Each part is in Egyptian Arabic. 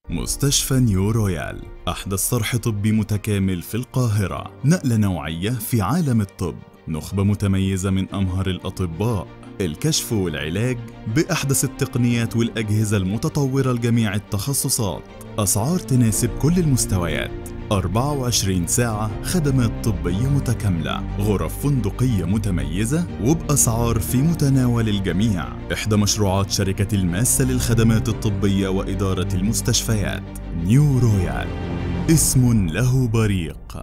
مستشفى نيو رويال أحدث صرح طبي متكامل في القاهرة نقلة نوعية في عالم الطب نخبة متميزة من أمهر الأطباء الكشف والعلاج بأحدث التقنيات والأجهزة المتطورة لجميع التخصصات أسعار تناسب كل المستويات 24 ساعة خدمات طبية متكاملة غرف فندقية متميزة وبأسعار في متناول الجميع إحدى مشروعات شركة الماسة للخدمات الطبية وإدارة المستشفيات نيو رويال اسم له بريق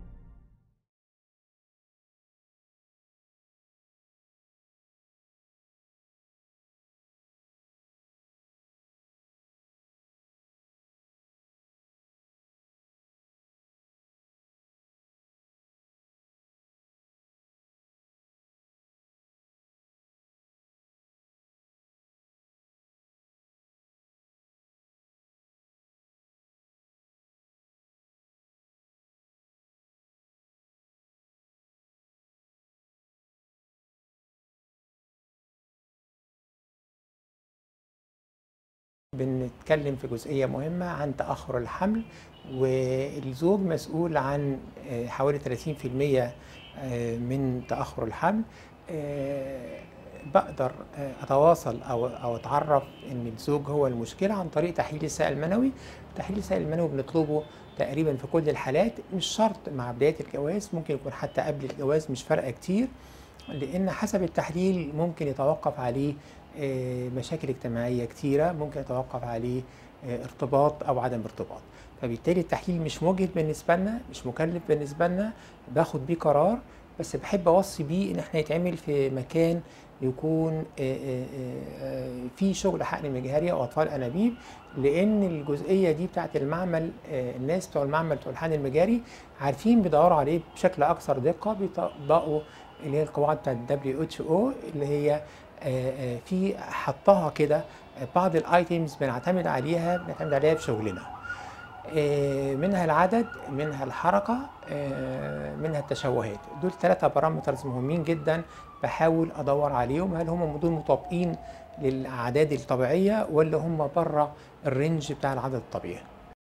بنتكلم في جزئية مهمة عن تأخر الحمل والزوج مسؤول عن آه، حوالي 30% آه، من تأخر الحمل آه، بقدر آه، أتواصل أو أو أتعرف إن الزوج هو المشكلة عن طريق تحليل السائل المنوي تحليل السائل المنوي بنطلبه تقريبا في كل الحالات مش شرط مع بداية الجواز ممكن يكون حتى قبل الجواز مش فارقة كتير لأن حسب التحليل ممكن يتوقف عليه آه، مشاكل اجتماعية كتيرة ممكن يتوقف عليه آه، ارتباط أو عدم ارتباط فبالتالي التحليل مش مجهد بالنسبة لنا مش مكلف بالنسبة لنا باخد بيه قرار بس بحب أوصي بيه إن احنا يتعمل في مكان يكون آه، آه، آه، فيه شغل حقن مجهري أو أطفال أنابيب لأن الجزئية دي بتاعت المعمل آه، الناس بتوع المعمل بتوع الحقن المجهري عارفين بيدوروا عليه بشكل أكثر دقة بيطبقوا اللي هي القواعد بتاعت WHO اللي هي آه، آه، في حطها كده آه، بعض الايتيمز بنعتمد عليها بنعتمد عليها في شغلنا آه، منها العدد منها الحركة آه، منها التشوهات دول ثلاثة بارامترز مهمين جدا بحاول أدور عليهم هل هم دول مطابقين للأعداد الطبيعية ولا هم بره الرينج بتاع العدد الطبيعي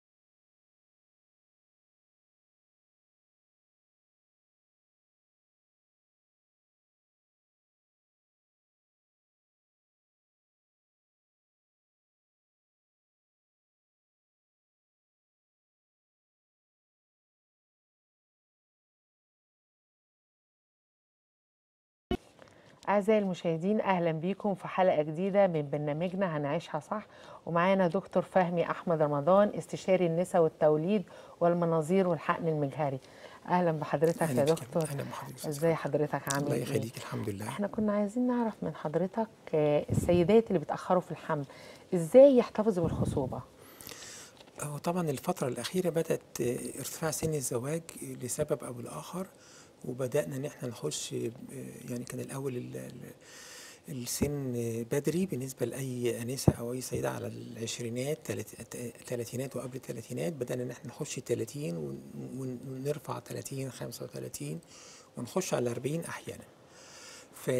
أعزائي المشاهدين أهلا بيكم في حلقة جديدة من برنامجنا هنعيشها صح ومعانا دكتور فهمي أحمد رمضان استشاري النساء والتوليد والمناظير والحقن المجهري أهلا بحضرتك أهلا يا بك. دكتور أهلا بحضرتك. ازاي حضرتك عامل الله إيه؟ يخليك الحمد لله احنا كنا عايزين نعرف من حضرتك آه، السيدات اللي بيتأخروا في الحمل ازاي يحتفظوا بالخصوبة هو طبعا الفترة الأخيرة بدأت آه، ارتفاع سن الزواج لسبب أو لآخر وبدأنا إن احنا نخش آه، يعني كان الأول ال- ال- السن بدري بالنسبة لأي أنسة أو أي سيدة على العشرينات تلات- تلاتينات وقبل التلاتينات بدأنا إن احنا نخش 30 ون- ون- ونرفع 30 35 ونخش على 40 أحيانا ف...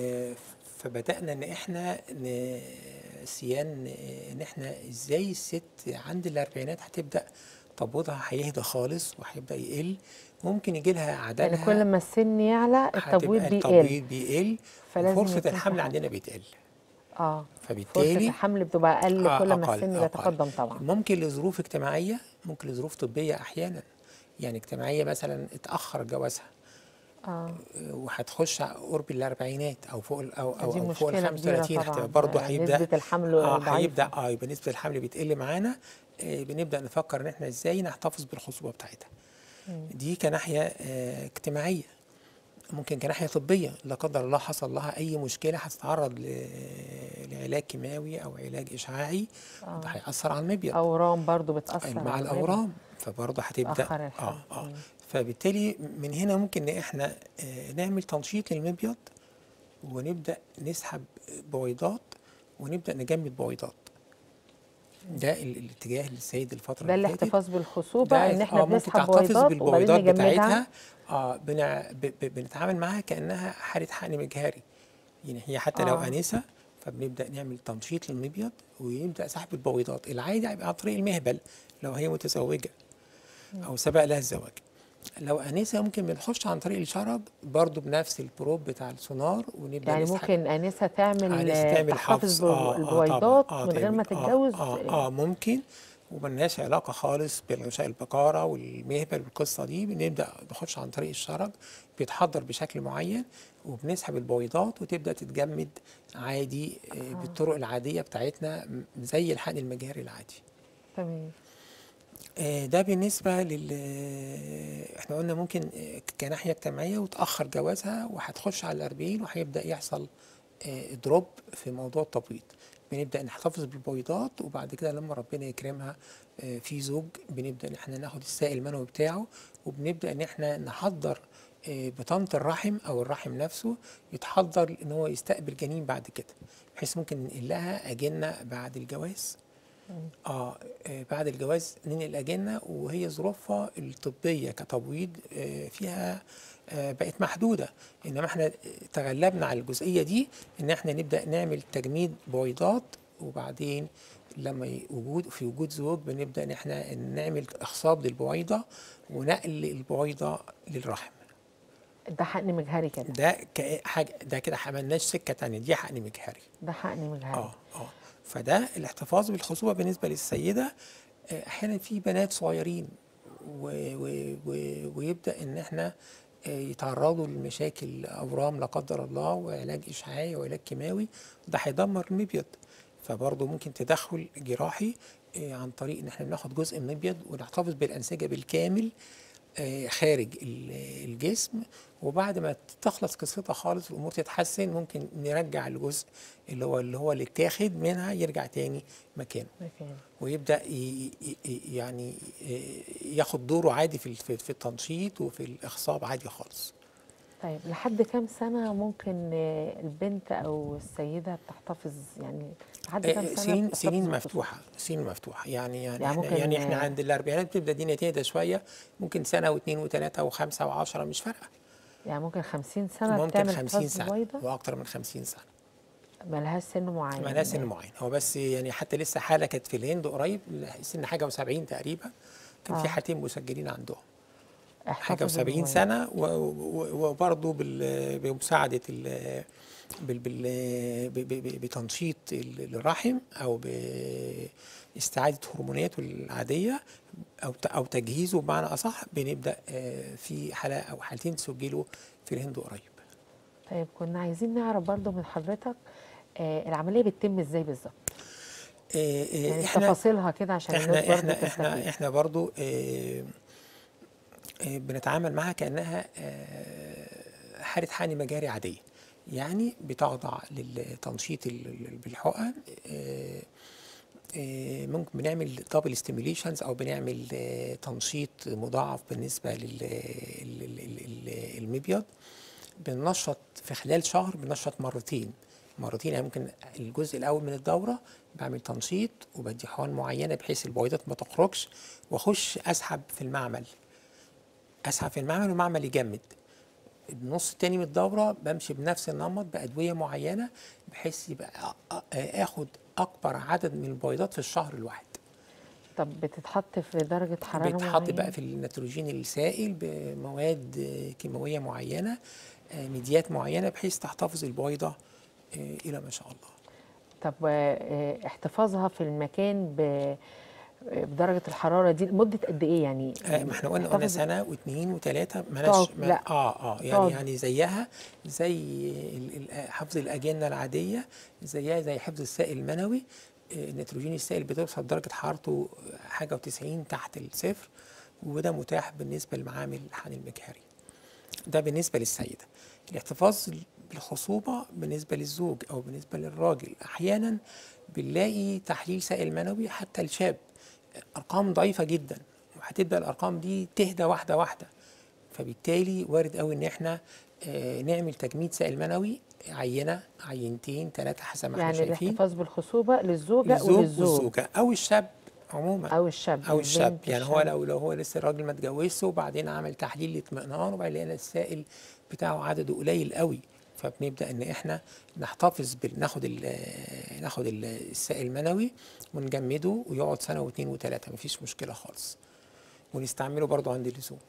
فبدأنا إن إحنا ن... سيان إن إحنا إزاي الست عند الأربعينات هتبدأ تبويضها هيهدى خالص وهيبدأ يقل ممكن يجي لها عدلها يعني كل ما السن يعلى التبويض هتبقى بيقل التبويض بيقل فلازم وفرصة يكون في الحمل حمل. عندنا بتقل اه فرصة فبالتالي الحمل بتبقى أقل آه، كل ما أقل- السن أقل. بيتقدم طبعا ممكن لظروف اجتماعية ممكن لظروف طبية أحيانا يعني اجتماعية مثلا اتأخر جوازها اه وهتخش قرب الاربعينات او فوق ال- او او, دي أو فوق ال مشكلة كبيرة 35 طبعاً. هتبقى برضه آه، هيبدا نسبة الحمل اه ضعيفة. هيبدا اه يبقى نسبه الحمل بتقل معانا آه بنبدا نفكر ان احنا ازاي نحتفظ بالخصوبه بتاعتها دي كناحيه آه اجتماعيه ممكن كناحيه طبيه لا قدر الله حصل لها اي مشكله هتتعرض ل- لعلاج كيماوي او علاج اشعاعي ده هياثر على المبيض أورام برضو بتأثر مع على الرجل. الاورام فبرضه هتبدا تأخر الحمل. اه اه مم. فبالتالي من هنا ممكن ان احنا آه، نعمل تنشيط للمبيض ونبدا نسحب بويضات ونبدا نجمد بويضات ده ال- الاتجاه للسيد الفتره ده اللي فاتت. الاحتفاظ بالخصوبة ده إن إحنا آه، ممكن بنسحب تحتفظ بويضات وبعدين بالبويضات نجمدها بتاعتها اه بنع... ب... ب... بنتعامل معاها كانها حاله حقن مجهري يعني هي حتى لو آه. انسه فبنبدا نعمل تنشيط للمبيض ويبدا سحب البويضات العادي هيبقى عن طريق المهبل لو هي متزوجه او سبق لها الزواج لو انسه ممكن بنخش عن طريق الشرج برضو بنفس البروب بتاع السونار ونبدا يعني نسحب. ممكن انسه تعمل أنسة تعمل تحتفظ حفظ بال- آه، آه، البويضات طبعاً. آه، من غير ما تعمل- تتجوز آه, آه, اه ممكن وملناش علاقه خالص بالغشاء البقاره والمهبل والقصه دي بنبدا نخش عن طريق الشرج بيتحضر بشكل معين وبنسحب البويضات وتبدا تتجمد عادي آه. بالطرق العاديه بتاعتنا م- زي الحقن المجهري العادي تمام آه، ده بالنسبة لل احنا قلنا ممكن آه، كناحية اجتماعية وتأخر جوازها وهتخش على الأربعين وهيبدأ يحصل آه، دروب في موضوع التبويض بنبدأ نحتفظ بالبويضات وبعد كده لما ربنا يكرمها آه، في زوج بنبدأ ان احنا ناخد السائل المنوي بتاعه وبنبدأ ان احنا نحضر آه، بطانة الرحم او الرحم نفسه يتحضر ان هو يستقبل جنين بعد كده بحيث ممكن ننقل لها أجنة بعد الجواز آه آه، بعد الجواز ننقل أجنة وهي ظروفها الطبية كتبويض آه، فيها آه، بقت محدودة إنما احنا تغلبنا على الجزئية دي إن احنا نبدأ نعمل تجميد بويضات وبعدين لما ي- وجود في وجود زوج بنبدأ إن احنا نعمل إخصاب للبويضة ونقل البويضة للرحم ده حقن مجهري كده ده كحاجة ده كده عملناش سكة تانية دي حقن مجهري ده حقن مجهري اه اه فده الاحتفاظ بالخصوبه بالنسبه للسيده آه، احيانا في بنات صغيرين و و و ويبدا ان احنا آه، يتعرضوا لمشاكل اورام لا قدر الله وعلاج اشعاعي وعلاج كيماوي ده هيدمر المبيض فبرضه ممكن تدخل جراحي آه، عن طريق ان احنا بناخد جزء من المبيض ونحتفظ بالانسجه بالكامل آه، خارج ال- الجسم وبعد ما تخلص قصتها خالص والامور تتحسن ممكن نرجع الجزء اللي هو اللي هو اللي اتاخد منها يرجع تاني مكانه مكان. ويبدا ي- ي- ي- يعني آه، ياخد دوره عادي في ال- في في التنشيط وفي الاخصاب عادي خالص طيب لحد كام سنة ممكن آه، البنت أو السيدة بتحتفظ يعني لحد كام آه، سنة سنين بتحتفظ سنين بالخصوبة؟ مفتوحه سنين مفتوحه يعني يعني, يعني يعني, ممكن- احنا يعني احنا عند الاربعينات بتبدا الدنيا تهدى شويه ممكن سنه واثنين وثلاثه وخمسه وعشره مش فارقه يعني ممكن 50 سنة ممكن بتعمل 50 حفاظ سنه بويضة واكتر من 50 سنه ملهاش سن معين ما سن معين هو بس يعني حتى لسه حاله كانت في الهند قريب سن حاجه و70 تقريبا كان في آه. حالتين مسجلين عندهم احتفظ حاجه و70 بالبويضة. سنه و- و- وبرضه بال- بمساعده ال بال بال ب- ب- ب- بتنشيط ال- الرحم او باستعاده هرموناته العاديه او ت- او تجهيزه بمعنى اصح بنبدا آه، في حاله او حالتين سجلوا في الهند قريب طيب كنا عايزين نعرف برضو من حضرتك آه العملية بتتم ازاي بالظبط آه، آه، يعني احنا تفاصيلها كده عشان الناس احنا برضو احنا احنا تستفيد. احنا برضو اه اه بنتعامل معها كانها اه حاله حقن مجاري عاديه يعني بتخضع للتنشيط ال- ال- بالحقن اه اه ممكن بنعمل دبل ستيميليشنز او بنعمل اه تنشيط مضاعف بالنسبه للمبيض بننشط في خلال شهر بننشط مرتين مرتين يعني ممكن الجزء الاول من الدوره بعمل تنشيط وبدي حقن معينه بحيث البويضات ما تخرجش واخش اسحب في المعمل اسحب في المعمل والمعمل يجمد النص التاني من الدوره بمشي بنفس النمط بادويه معينه بحيث يبقى أ- أ- اخد اكبر عدد من البويضات في الشهر الواحد طب بتتحط في درجة حرارة بيتحط معينة؟ بقى في النيتروجين السائل بمواد آه، كيماويه معينه آه، ميديات معينه بحيث تحتفظ البويضه آه، الى ما شاء الله طب آه، احتفاظها في المكان ب- بدرجة الحرارة دي لمدة قد ايه يعني؟ آه، ما احنا قلنا قلنا تحتفظ- سنه واثنين وثلاثه مالهاش تقعد- ما- لا. اه اه يعني تقعد. يعني زيها زي ال- ال- حفظ الاجنه العاديه زيها زي حفظ السائل المنوي آه، النيتروجين السائل بتوصل درجه حرارته حاجه و90 تحت الصفر وده متاح بالنسبه لمعامل الحقن المجهري ده بالنسبه للسيده الاحتفاظ بالخصوبه بالنسبه للزوج او بالنسبه للراجل احيانا بنلاقي تحليل سائل منوي حتى الشاب ارقام ضعيفه جدا وهتبدا الارقام دي تهدى واحده واحده فبالتالي وارد قوي ان احنا آه، نعمل تجميد سائل منوي عينه عينتين ثلاثه حسب ما احنا يعني شايفين الاحتفاظ بالخصوبة للزوجة للزوج وللزوج والزوجه او الشاب عموما أو الشاب او الشاب البنت، يعني هو الشاب. لو لو هو لسه الراجل ما اتجوزش وبعدين عمل تحليل اطمئنان وبعدين لقينا السائل بتاعه عدده قليل قوي فبنبدا ان احنا نحتفظ بال- ناخد ال- ناخد ال- السائل المنوي ونجمده ويقعد سنه واثنين وثلاثه مفيش مشكله خالص ونستعمله برضو عند اللزوم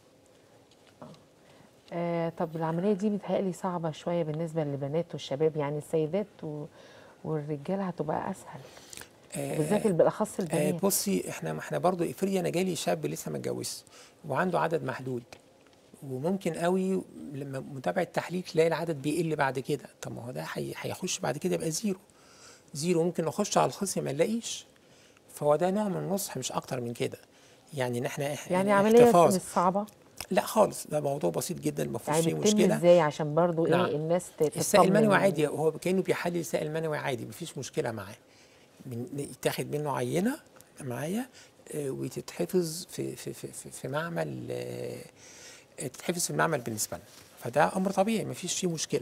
آه طب العمليه دي متهيألي صعبه شويه بالنسبه للبنات والشباب يعني السيدات و... والرجاله هتبقى اسهل بالذات بالاخص آه البنات بصي احنا ما احنا برضو افرضي انا جالي شاب لسه ما اتجوزش وعنده عدد محدود وممكن قوي لما متابعه تحليل تلاقي العدد بيقل بعد كده طب ما هو ده هي- هيخش بعد كده يبقى زيرو زيرو ممكن نخش على الخصم ما نلاقيش فهو ده نوع من النصح مش اكتر من كده يعني ان احنا إح- يعني عمليه احتفاظ. مش صعبه لا خالص ده موضوع بسيط جدا ما فيهوش يعني فيه بتتم مشكله ازاي عشان برضو نعم. ايه الناس ت- السائل تطمن المنوي يعني. عادي هو كانه بيحلل سائل منوي عادي مفيش مشكله معاه من- يتاخد منه عينه معايا آه، وتتحفظ في في في في, في معمل آه، تتحفظ في المعمل بالنسبه لنا فده امر طبيعي مفيش فيه مشكله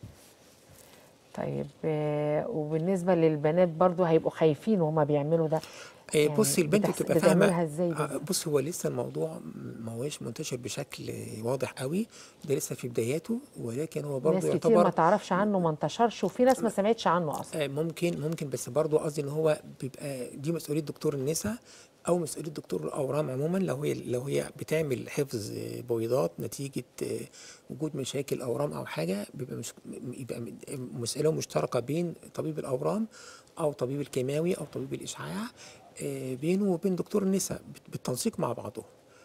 طيب آه وبالنسبه للبنات برضو هيبقوا خايفين وهما بيعملوا ده آه، يعني بصي البنت بتحس- بتبقى بتعملها فاهمه ازاي دي؟ آه، بصي هو لسه الموضوع ما هوش منتشر بشكل واضح قوي ده لسه في بداياته ولكن هو ناس برضه كتير يعتبر ما تعرفش عنه ما انتشرش وفي ناس ما سمعتش عنه اصلا آه، ممكن ممكن بس برضو قصدي ان هو بيبقى دي مسؤوليه دكتور النساء او مسؤوليه دكتور الاورام عموما لو هي لو هي بتعمل حفظ آه، بويضات نتيجه آه، وجود مشاكل اورام او حاجه بيبقى مش يبقى م- مساله مشتركه بين طبيب الاورام او طبيب الكيماوي او طبيب الاشعاع آه، بينه وبين دكتور النساء بت- بالتنسيق مع بعضهم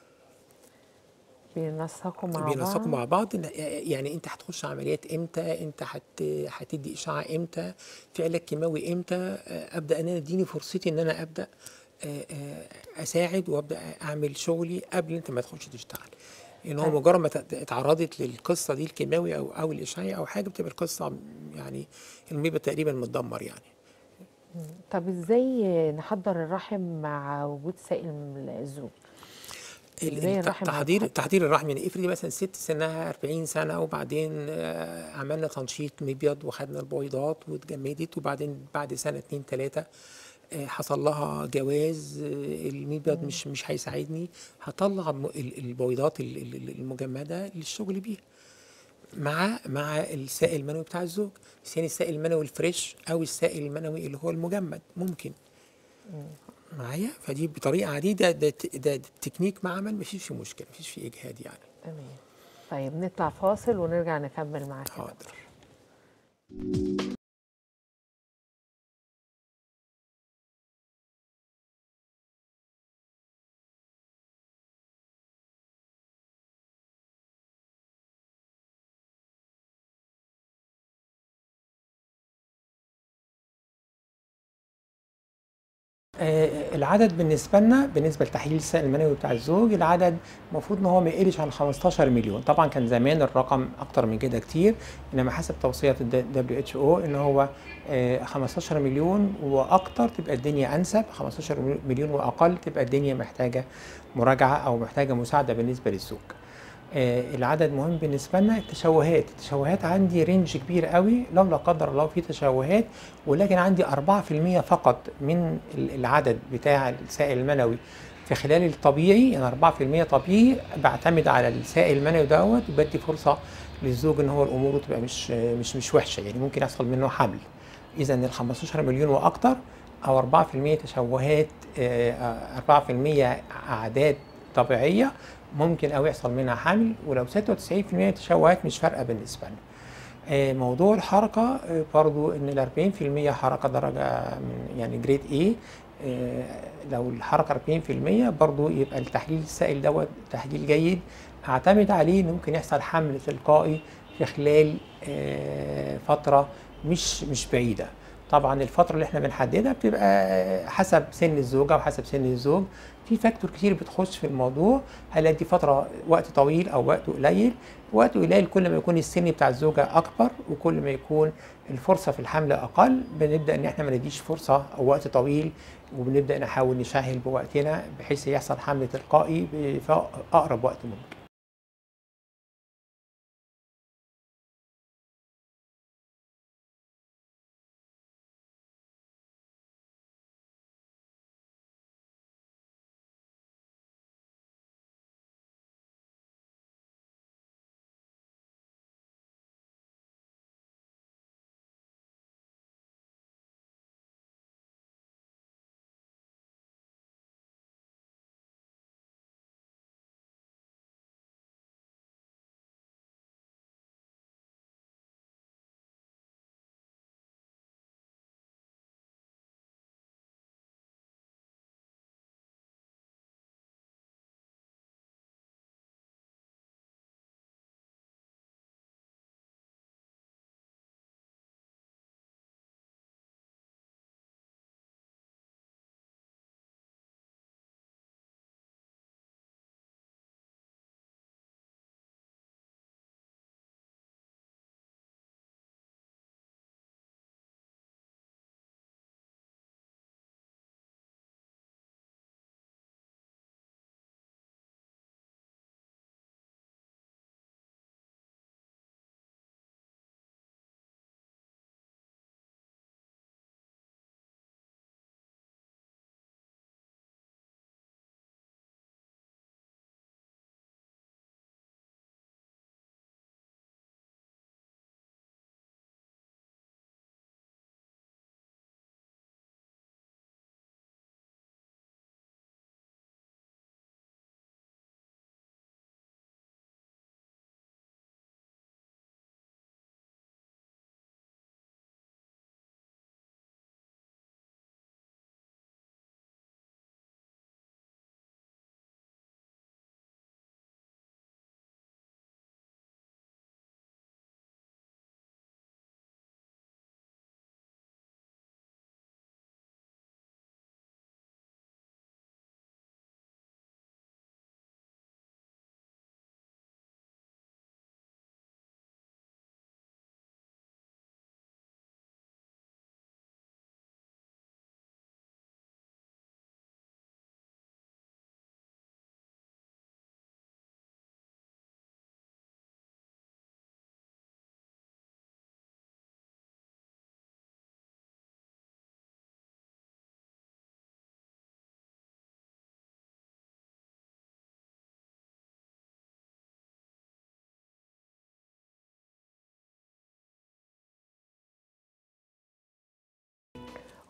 بينسقوا مع بينسقوا بعض مع بعض إن- يعني انت هتخش عمليات امتى انت هت هتدي اشعه امتى في علاج كيماوي امتى آه، ابدا ان انا اديني فرصتي ان انا ابدا آه، آه، اساعد وابدا اعمل شغلي قبل انت ما تخش تشتغل ان هو طيب. مجرد ما ت- اتعرضت للقصه دي الكيماوي او او الاشعاعي او حاجه بتبقى القصه يعني الميبه تقريبا متدمر يعني طب ازاي نحضر الرحم مع وجود سائل الزوج ال- إزاي الت- الرحم تحضير هيتحط؟ تحضير الرحم يعني افرضي مثلا ست سنها 40 سنه وبعدين آه، عملنا تنشيط مبيض وخدنا البويضات واتجمدت وبعدين بعد سنه اتنين تلاته آه، حصل لها جواز آه، المبيض مش مش هيساعدني هطلع م- ال- البويضات ال- ال- المجمده للشغل بيها مع مع السائل المنوي بتاع الزوج سواء السائل المنوي الفريش او السائل المنوي اللي هو المجمد ممكن معايا فدي بطريقه عاديه ده ده, ده, ده تكنيك معمل مفيش فيه مشكله مفيش فيه اجهاد يعني تمام طيب نطلع فاصل ونرجع نكمل معاك يا حاضر دكتور. آه، العدد بالنسبه لنا بالنسبه لتحليل السائل المنوي بتاع الزوج العدد المفروض ان هو ما يقلش عن 15 مليون طبعا كان زمان الرقم اكتر من كده كتير انما حسب توصيات ال WHO ان هو آه، 15 مليون واكتر تبقى الدنيا انسب 15 مليون واقل تبقى الدنيا محتاجه مراجعه او محتاجه مساعده بالنسبه للزوج آه، العدد مهم بالنسبه لنا التشوهات التشوهات عندي رينج كبير قوي لو لا قدر الله في تشوهات ولكن عندي 4% فقط من ال- العدد بتاع السائل المنوي في خلال الطبيعي يعني 4% طبيعي بعتمد على السائل المنوي دوت وبدي فرصه للزوج ان هو الامور تبقى مش مش مش وحشه يعني ممكن يحصل منه حمل اذا ال 15 مليون واكتر او 4% تشوهات آه، 4% اعداد طبيعيه ممكن أوي يحصل منها حمل ولو 96% تشوهات مش فارقه بالنسبه لنا. آه، موضوع الحركه آه، برضو ان ال 40% حركه درجه من يعني جريد A آه، لو الحركه 40% برضو يبقى التحليل السائل دوت تحليل جيد اعتمد عليه ان ممكن يحصل حمل تلقائي في خلال آه، فتره مش مش بعيده. طبعا الفتره اللي احنا بنحددها بتبقى حسب سن الزوجه وحسب سن الزوج في فاكتور كتير بتخش في الموضوع هل دي فتره وقت طويل او وقت قليل وقت قليل كل ما يكون السن بتاع الزوجه اكبر وكل ما يكون الفرصه في الحمل اقل بنبدا ان احنا ما نديش فرصه او وقت طويل وبنبدا نحاول نسهل بوقتنا بحيث يحصل حمل تلقائي في اقرب وقت ممكن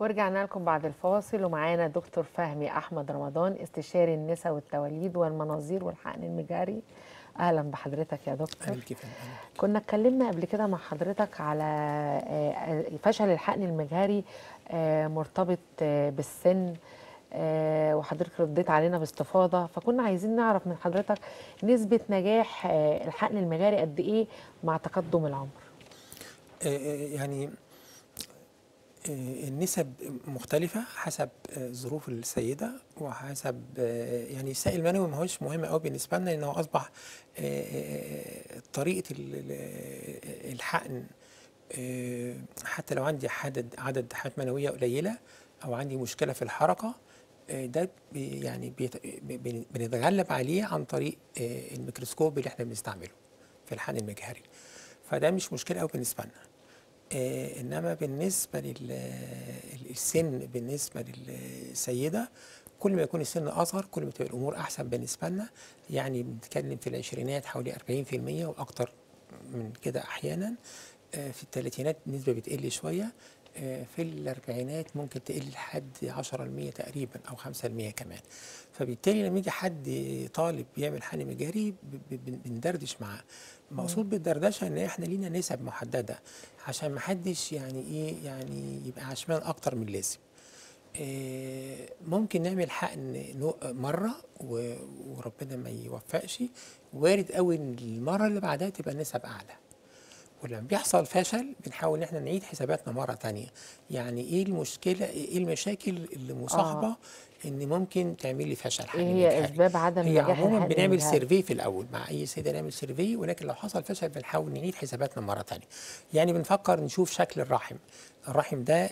ورجعنا لكم بعد الفاصل ومعانا دكتور فهمي احمد رمضان استشاري النساء والتوليد والمناظير والحقن المجاري اهلا بحضرتك يا دكتور اهلا كيف أهلاً. كنا اتكلمنا قبل كده مع حضرتك على آه، فشل الحقن المجهري آه، مرتبط آه، بالسن آه، وحضرتك رديت علينا باستفاضه فكنا عايزين نعرف من حضرتك نسبه نجاح آه، الحقن المجاري قد ايه مع تقدم العمر آه، آه، يعني آه، النسب مختلفة حسب آه، ظروف السيدة وحسب آه، يعني السائل المنوي ما هوش مهم قوي بالنسبة لنا لأنه أصبح آه، آه، طريقة ال- ال- الحقن آه، حتى لو عندي عدد عدد حالات منوية قليلة أو عندي مشكلة في الحركة آه، ده بي- يعني بيت- بن- بنتغلب عليه عن طريق آه، الميكروسكوب اللي احنا بنستعمله في الحقن المجهري فده مش مشكلة قوي بالنسبة لنا آه، انما بالنسبه للسن بالنسبه للسيده كل ما يكون السن اصغر كل ما تبقى الامور احسن بالنسبه لنا يعني بنتكلم في العشرينات حوالي 40% واكتر من كده احيانا آه، في الثلاثينات النسبه بتقل شويه آه، في الاربعينات ممكن تقل لحد 10% تقريبا او 5% كمان فبالتالي لما يجي حد طالب بيعمل حقن مجاري ب- ب- بندردش معاه المقصود بالدردشه ان احنا لينا نسب محدده عشان ما حدش يعني ايه يعني يبقى عشمان اكتر من اللازم آه، ممكن نعمل حقن نوع- مره و- وربنا ما يوفقش وارد قوي ان المره اللي بعدها تبقى النسب اعلى ولما بيحصل فشل بنحاول ان احنا نعيد حساباتنا مره تانية يعني ايه المشكله ايه المشاكل اللي مصاحبه آه. ان ممكن تعمل لي فشل ايه حقن هي مجهري. اسباب عدم هي نجاح عموما الحقن بنعمل المجهري؟ سيرفي في الاول مع اي سيده نعمل سيرفي ولكن لو حصل فشل بنحاول نعيد حساباتنا مره تانية يعني بنفكر نشوف شكل الرحم الرحم ده آه،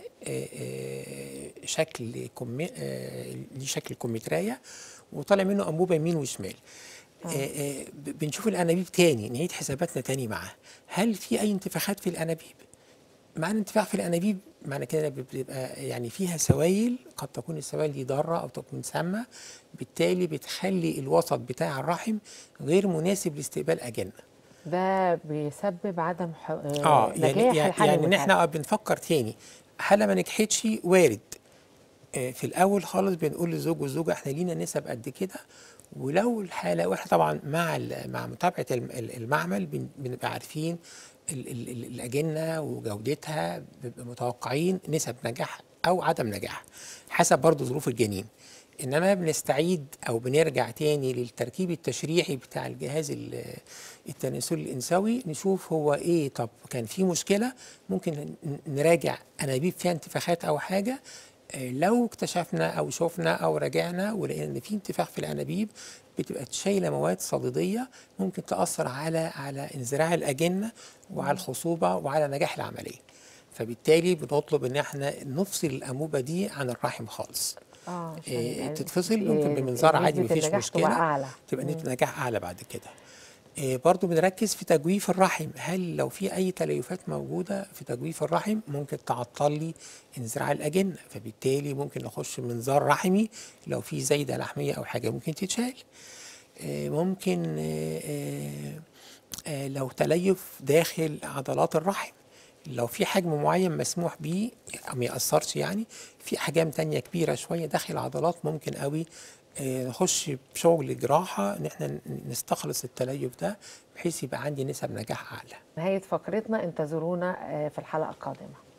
آه، شكل كمي آه، ليه شكل كمثريه وطالع منه انبوبه يمين وشمال آه، آه، ب- بنشوف الانابيب تاني نعيد حساباتنا تاني معاه هل في اي انتفاخات في الانابيب معنى انتفاخ في الانابيب معنى كده بتبقى يعني فيها سوائل قد تكون السوائل دي ضاره او تكون سامه بالتالي بتخلي الوسط بتاع الرحم غير مناسب لاستقبال اجنه ده بيسبب عدم ح... اه نجاح يعني يعني, الحقن يعني ان المجهري. احنا بنفكر تاني حاله ما نجحتش وارد آه، في الاول خالص بنقول للزوج والزوجه احنا لينا نسب قد كده ولو الحاله واحنا طبعا مع ال- مع متابعه الم- ال- المعمل بن- بنبقى عارفين ال- ال- ال- الاجنه وجودتها بنبقى متوقعين نسب نجاح او عدم نجاح حسب برضو ظروف الجنين انما بنستعيد او بنرجع تاني للتركيب التشريحي بتاع الجهاز ال- التناسلي الانثوي نشوف هو ايه طب كان في مشكله ممكن ن- نراجع انابيب فيها انتفاخات او حاجه آه، لو اكتشفنا او شفنا او راجعنا ولقينا ان في انتفاخ في الانابيب بتبقى شايله مواد صديديه ممكن تاثر على على انزراع الاجنه وعلى الخصوبه وعلى نجاح العمليه فبالتالي بنطلب ان احنا نفصل الانبوبه دي عن الرحم خالص اه عشان إيه، يعني تتفصل إيه، ممكن بمنظار عادي نسبة مفيش النجاح مشكله تبقى اعلى تبقى نسبه نجاح اعلى بعد كده إيه، برضو بنركز في تجويف الرحم هل لو في اي تليفات موجوده في تجويف الرحم ممكن تعطل لي انزراع الاجنه فبالتالي ممكن نخش منظار رحمي لو في زايده لحميه او حاجه ممكن تتشال آه، ممكن آه، آه، آه، لو تليف داخل عضلات الرحم لو في حجم معين مسموح بيه أو ما يأثرش يعني في أحجام تانية كبيرة شوية داخل العضلات ممكن قوي آه، نخش بشغل جراحة إن احنا نستخلص التليف ده بحيث يبقى عندي نسب نجاح أعلى نهايه فقرتنا انتظرونا آه، في الحلقه القادمه